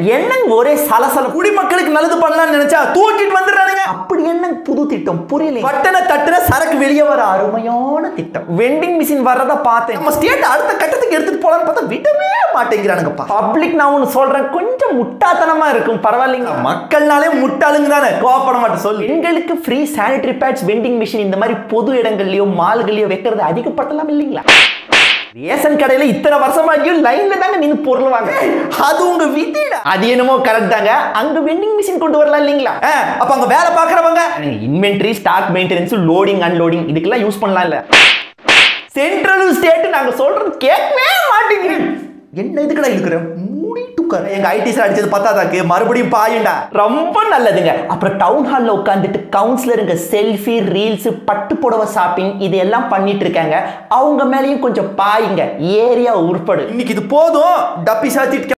என்னங்க ஒரே சலசல குடிமக்களுக்கு நல்லது பண்ணலாம்னு நினைச்சா தூக்கிட்டு வந்துடுறானுங்க அப்படி என்னங்க புது திட்டம் புரியல பட்டனை தட்டுற சரக்கு வெளியே வர அருமையான திட்டம் வெண்டிங் மிஷின் வர்றத பார்த்தேன் நம்ம ஸ்டேட் அடுத்த கட்டத்துக்கு எடுத்துட்டு போலாம்னு பார்த்தா விடவே மாட்டேங்கிறானுங்கப்பா பப்ளிக் நான் ஒன்று சொல்றேன் கொஞ்சம் முட்டாத்தனமா இருக்கும் பரவாயில்லைங்க மக்கள்னாலே முட்டாளுங்க தானே கோவப்பட மாட்டேன் சொல்லு பெண்களுக்கு free sanitary pads vending machine இந்த மாதிரி பொது இடங்கள்லயோ மால்கள்லயோ வைக்கிறது அதிகப்படுத்தலாம் இல்லைங்களா ரேஷன் கடையில இத்தனை வருஷமாகியும் லைன்ல தாங்க நின்று பொருள் வாங்க அது உங்க விதிடா அது என்னமோ கரெக்ட் தாங்க அங்க வெண்டிங் மிஷின் கொண்டு வரலாம் இல்லைங்களா ஆ, அப்ப அங்க வேலை பாக்குறவங்க inventory stock maintenance loading unloading இதுக்கெல்லாம் யூஸ் பண்ணலாம் இல்ல சென்ட்ரல் ஸ்டேட் நாங்க சொல்றது கேட்கவே மாட்டேங்கிறேன் என்ன இதுக்கடா இருக்கிற மூடிட்டு உட்கார எங்க ஐடி சார் அடிச்சது பத்தாதாக்கு மறுபடியும் பாயுண்டா ரொம்ப நல்லதுங்க அப்புறம் டவுன் ஹால்ல உட்காந்துட்டு கவுன்சிலருங்க செல்ஃபி ரீல்ஸ் பட்டு புடவை ஷாப்பிங் இது எல்லாம் பண்ணிட்டு இருக்காங்க அவங்க மேலேயும் கொஞ்சம் பாயுங்க ஏரியா உருப்படு இன்னைக்கு இது போதும் டப்பி சாத்திட்டு